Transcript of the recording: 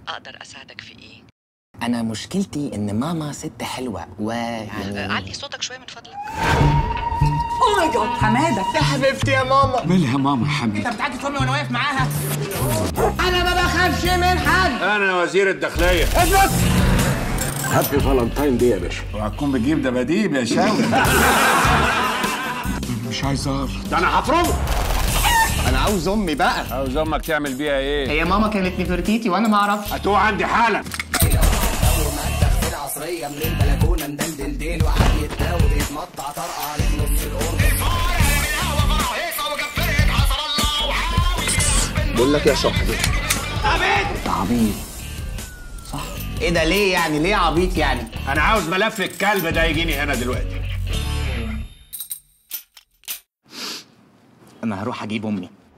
اقدر اساعدك في ايه انا مشكلتي ان ماما ست حلوه آه، ويعني علي صوتك شوي من فضلك او ماي جاد حماده يا حبيبتي يا ماما مالها ماما حبيبي انت بتعاكس امي وانا واقف معاها انا ما بخافش من حد انا وزير الداخليه هابي فالنتاين دي يا باشا وهتكون بتجيب دباديب يا شاوي مش عايز اعرف ده انا هفرمه انا عاوز امي بقى عاوز امك تعمل بيها ايه هي ماما كانت نفرتيتي وانا ما اعرفش هتوه عندي حالا بقول لك يا صاحبي عبيط صح ايه ده ليه يعني ليه عبيط يعني انا عاوز ملف الكلب ده يجيني هنا دلوقتي انا هروح اجيب امي